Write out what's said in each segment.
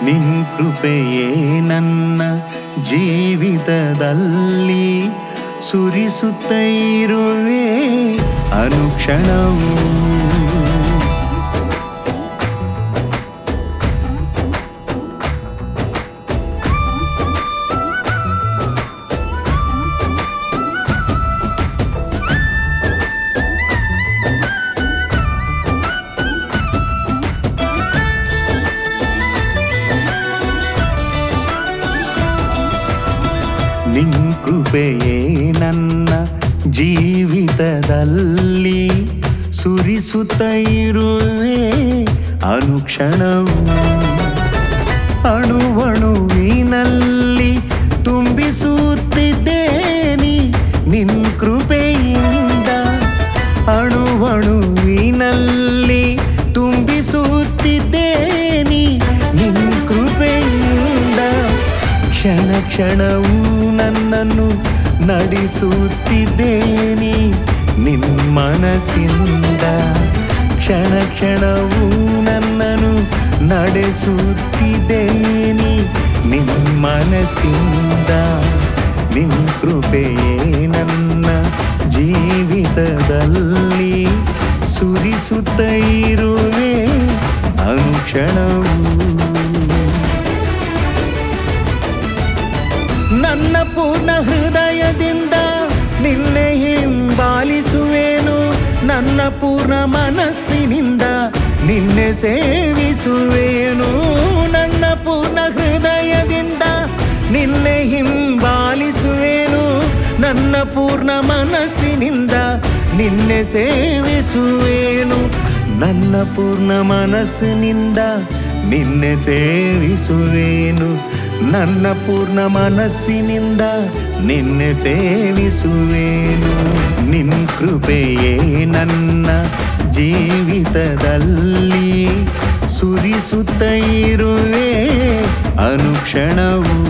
ನಿನ್ ಕೃಪೆಯೇ ನನ್ನ ಜೀವಿತದಲ್ಲಿ ಸುರಿಸುತ್ತ ಇರುವೆ ಅನುಕ್ಷಣವೂ ನಿನ್ ಕೃಪೆಯೇ ನನ್ನ ಜೀವಿತದಲ್ಲಿ ಸುರಿಸುತ್ತ ಇರುವೆ ಅನುಕ್ಷಣವು ಅಣುವಣುವಿನಲ್ಲಿ ತುಂಬಿಸುತ್ತಿದ್ದೇನೆ ನಿನ್ ಕೃಪೆಯಿಂದ ಅಣುವಣುವಿನಲ್ಲಿ ತುಂಬಿಸುತ್ತಿದ್ದೇನೆ ನಿನ್ ಕೃಪೆಯಿಂದ ಕ್ಷಣ ಕ್ಷಣವೂ ನನ್ನನ್ನು ನಡೆಸುತ್ತಿದ್ದೇನೆ ನಿನ್ ಮನಸ್ಸಿಂದ ಕ್ಷಣ ಕ್ಷಣವೂ ನನ್ನನ್ನು ನಡೆಸುತ್ತಿದ್ದೇನೆ ನಿನ್ ಮನಸ್ಸಿಂದ ನಿನ್ ಕೃಪೆಯೇ ನನ್ನ ಜೀವಿತದಲ್ಲಿ ಸುರಿಸುತ್ತ ಇರುವೆ ಅನುಕ್ಷಣವೂ ನನ್ನ ಪೂರ್ಣ ಹೃದಯದಿಂದ ನಿನ್ನೆ ಹಿಂಬಾಲಿಸುವೇನು ನನ್ನ ಪೂರ್ಣ ಮನಸ್ಸಿನಿಂದ ನಿನ್ನೆ ಸೇವಿಸುವೇನು ನನ್ನ ಪೂರ್ಣ ಹೃದಯದಿಂದ ನಿನ್ನೆ ಹಿಂಬಾಲಿಸುವೇನು ನನ್ನ ಪೂರ್ಣ ಮನಸ್ಸಿನಿಂದ ನಿನ್ನೆ ಸೇವಿಸುವೇನು ನನ್ನ ಪೂರ್ಣ ಮನಸ್ಸಿನಿಂದ ನಿನ್ನೆ ಸೇವಿಸುವೇನು ನನ್ನ ಪೂರ್ಣ ಮನಸ್ಸಿನಿಂದ ನಿನ್ನೆ ಸೇವಿಸುವೇನು ನಿನ್ ಕೃಪೆಯೇ ನನ್ನ ಜೀವಿತದಲ್ಲಿ ಸುರಿಸುತ್ತ ಇರುವೆ ಅನುಕ್ಷಣವೂ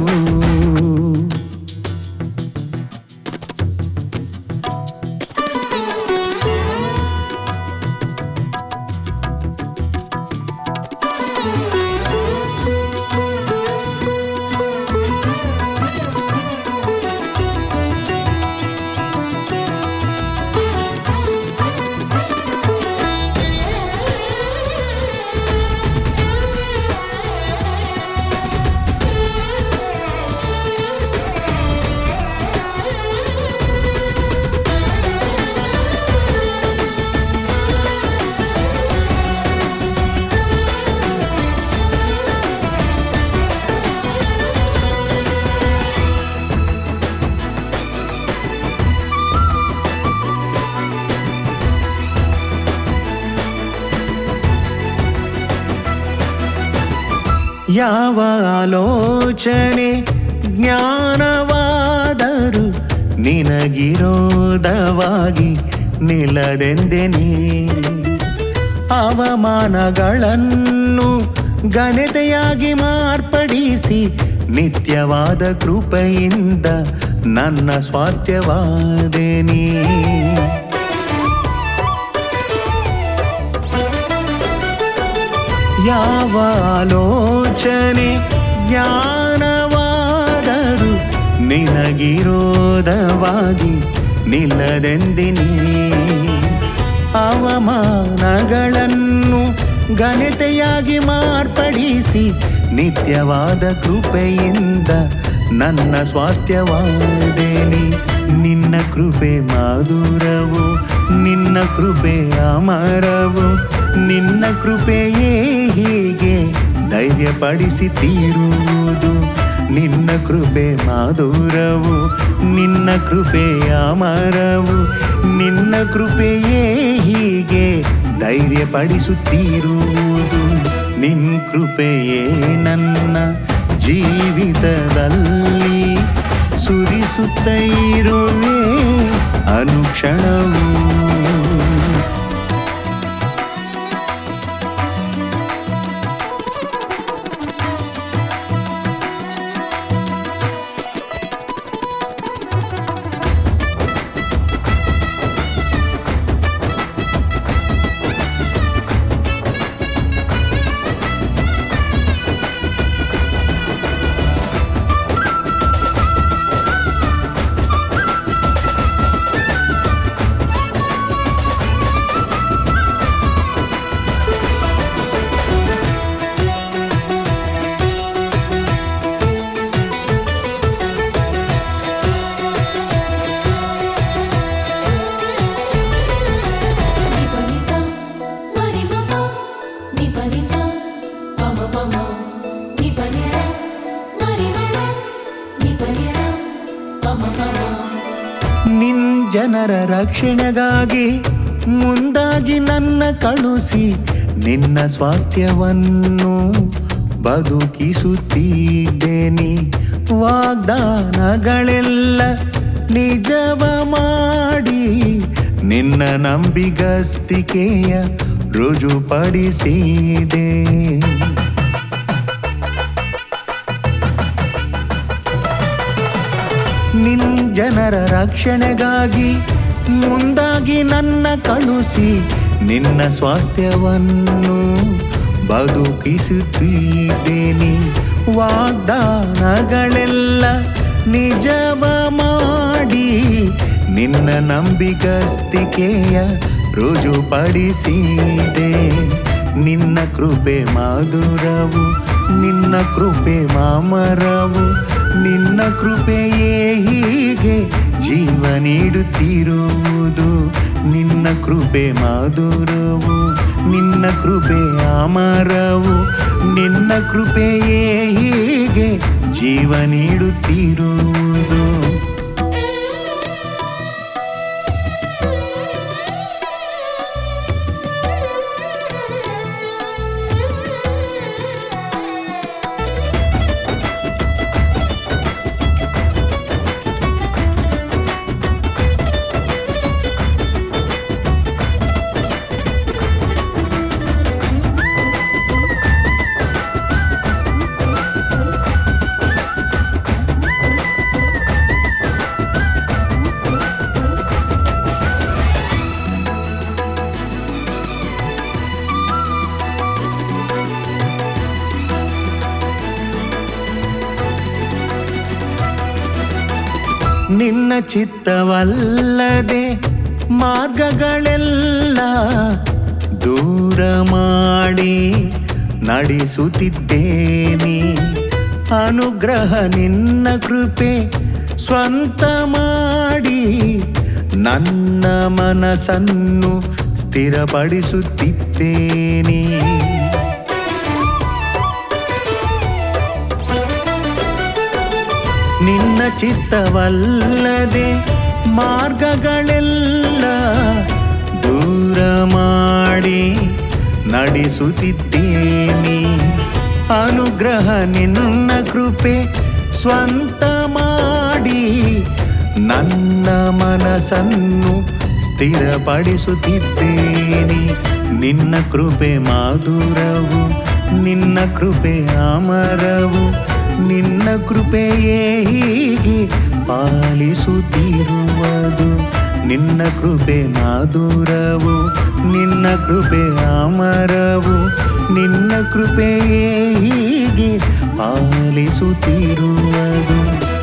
ಯಾವ ಆಲೋಚನೆ ಜ್ಞಾನವಾದರೂ ನಿನಗಿರೋಧವಾಗಿ ನಿಲ್ಲದೆಂದೆ ನೀ ಅವಮಾನಗಳನ್ನು ಘನತೆಯಾಗಿ ಮಾರ್ಪಡಿಸಿ ನಿತ್ಯವಾದ ಕೃಪೆಯಿಂದ ನನ್ನ ಸ್ವಾಸ್ಥ್ಯವಾದೆ ನೀ ಯಾವ ಆಲೋಚನೆ ಜ್ಞಾನವಾದರೂ ನಿನಗಿರೋಧವಾಗಿ ನಿಲ್ಲದೆಂದಿನಿ ಅವಮಾನಗಳನ್ನು ಘನತೆಯಾಗಿ ಮಾರ್ಪಡಿಸಿ ನಿತ್ಯವಾದ ಕೃಪೆಯಿಂದ ನನ್ನ ಸ್ವಾಸ್ಥ್ಯವಾದೇನಿ ನಿನ್ನ ಕೃಪೆ ಮಾಧುರವು ನಿನ್ನ ಕೃಪೆ ಅಮರವು ನಿನ್ನ ಕೃಪೆಯೇ ಹೀಗೆ ಧೈರ್ಯಪಡಿಸಿ ತೀರುವುದು ನಿನ್ನ ಕೃಪೆ ಮಾಧುರವು ನಿನ್ನ ಕೃಪೆ ಅಮರವು ನಿನ್ನ ಕೃಪೆಯೇ ಹೀಗೆ ಧೈರ್ಯಪಡಿಸುತ್ತಿರುವುದು ನಿನ್ ಕೃಪೆಯೇ ನನ್ನ ಜೀವಿತದಲ್ಲಿ ಸುರಿಸುತ್ತ ಇರುವೆ ಅನುಕ್ಷಣವೂ ಜನರ ರಕ್ಷಣೆಗಾಗಿ ಮುಂದಾಗಿ ನನ್ನ ಕಳುಸಿ ನಿನ್ನ ಸ್ವಾಸ್ಥ್ಯವನ್ನು ಬದುಕಿಸುತ್ತಿದ್ದೇನೆ ವಾಗ್ದಾನಗಳೆಲ್ಲ ನಿಜವ ಮಾಡಿ ನಿನ್ನ ನಂಬಿಗಸ್ತಿಕೆಯ ರುಜುಪಡಿಸಿದೆ ನಿನ್ ಜನರ ರಕ್ಷಣೆಗಾಗಿ ಮುಂದಾಗಿ ನನ್ನ ಕಳುಸಿ ನಿನ್ನ ಸ್ವಾಸ್ಥ್ಯವನ್ನು ಬದುಕಿಸುತ್ತಿದ್ದೇನೆ ವಾಗ್ದಾನಗಳೆಲ್ಲ ನಿಜವ ಮಾಡಿ ನಿನ್ನ ನಂಬಿಗಸ್ತಿಕೆಯ ರುಜುಪಡಿಸಿದೆ ನಿನ್ನ ಕೃಪೆ ಮಾಧುರವು ನಿನ್ನ ಕೃಪೆ ಮಾಮರವು ನಿನ್ನ ಕೃಪೆಯೇ ಹೀಗೆ ಜೀವ ನೀಡುತ್ತಿರುವುದು ನಿನ್ನ ಕೃಪೆ ಮಾಧುರವು ನಿನ್ನ ಕೃಪೆ ಅಮರವು ನಿನ್ನ ಕೃಪೆಯೇ ಹೀಗೆ ಜೀವ ನೀಡುತ್ತಿರುವುದು ನಿನ್ನ ಚಿತ್ತವಲ್ಲದೆ ಮಾರ್ಗಗಳೆಲ್ಲ ದೂರ ಮಾಡಿ ನಡೆಸುತ್ತಿದ್ದೇನೆ ಅನುಗ್ರಹ ನಿನ್ನ ಕೃಪೆ ಸ್ವಂತ ಮಾಡಿ ನನ್ನ ಮನಸ್ಸನ್ನು ಸ್ಥಿರಪಡಿಸುತ್ತಿದ್ದೇನೆ ನಿನ್ನ ಚಿತ್ತವಲ್ಲದೆ ಮಾರ್ಗಗಳೆಲ್ಲ ದೂರ ಮಾಡಿ ನಡೆಸುತ್ತಿದ್ದೇನೆ ಅನುಗ್ರಹ ನಿನ್ನ ಕೃಪೆ ಸ್ವಂತ ಮಾಡಿ ನನ್ನ ಮನಸ್ಸನ್ನು ಸ್ಥಿರಪಡಿಸುತ್ತಿದ್ದೇನೆ ನಿನ್ನ ಕೃಪೆ ಮಾಧುರವು ನಿನ್ನ ಕೃಪೆ ಅಮರವು ನಿನ್ನ ಕೃಪೆಯೇ ಹೀಗೆ ಪಾಲಿಸುತ್ತಿರುವುದು ನಿನ್ನ ಕೃಪೆ ಮಾಧುರವು ನಿನ್ನ ಕೃಪೆ ಅಮರವು ನಿನ್ನ ಕೃಪೆಯೇ ಹೀಗೆ ಪಾಲಿಸುತ್ತಿರುವುದು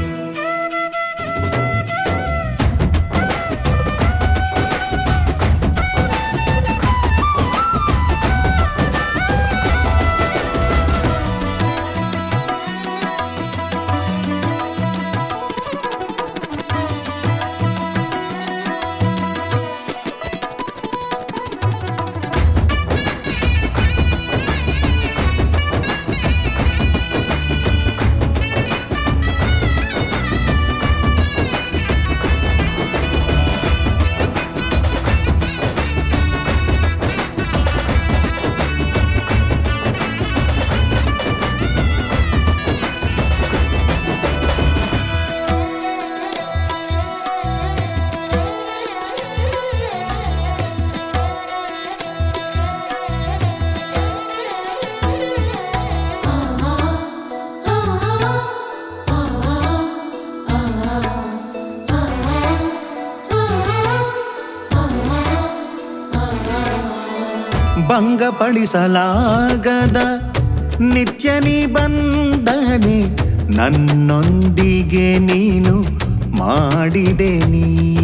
ಭಂಗಪಡಿಸಲಾಗದ ನಿತ್ಯ ನಿಬಂಧನೆ ನನ್ನೊಂದಿಗೆ ನೀನು ಮಾಡಿದೆ ನೀ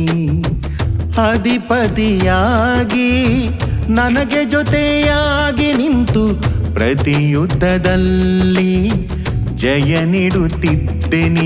ಅಧಿಪತಿಯಾಗಿ ನನಗೆ ಜೊತೆಯಾಗಿ ನಿಂತು ಪ್ರತಿ ಯುದ್ಧದಲ್ಲಿ ಜಯ ನೀಡುತ್ತಿದ್ದೆ ನೀ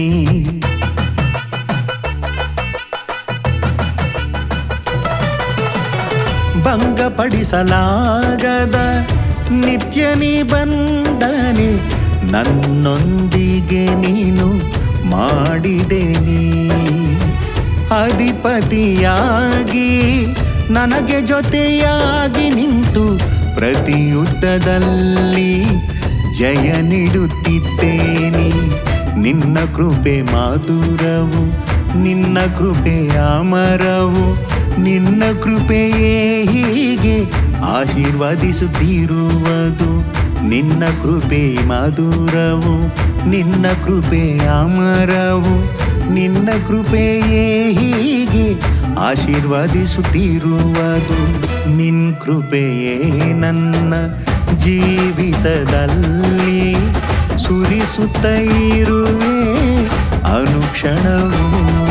ಭಂಗಪಡಿಸಲಾಗದ ನಿತ್ಯ ನಿಬಂಧನೆ ನನ್ನೊಂದಿಗೆ ನೀನು ಮಾಡಿದೆ ನೀ ಅಧಿಪತಿಯಾಗಿ ನನಗೆ ಜೊತೆಯಾಗಿ ನಿಂತು ಪ್ರತಿ ಯುದ್ಧದಲ್ಲಿ ಜಯ ನೀಡುತ್ತಿದ್ದೇನೆ ನಿನ್ನ ಕೃಪೆ ಮಾಧುರವು ನಿನ್ನ ಕೃಪೆ ಅಮರವು ನಿನ್ನ ಕೃಪೆಯೇ ಹೀಗೆ ಆಶೀರ್ವದಿಸುತ್ತಿರುವುದು ನಿನ್ನ ಕೃಪೆ ಮಧುರವು ನಿನ್ನ ಕೃಪೆ ಅಮರವು ನಿನ್ನ ಕೃಪೆಯೇ ಹೀಗೆ ಆಶೀರ್ವದಿಸುತ್ತಿರುವುದು ನಿನ್ ಕೃಪೆಯೇ ನನ್ನ ಜೀವಿತದಲ್ಲಿ ಸುರಿಸುತ್ತ ಇರುವೆ ಅನುಕ್ಷಣವು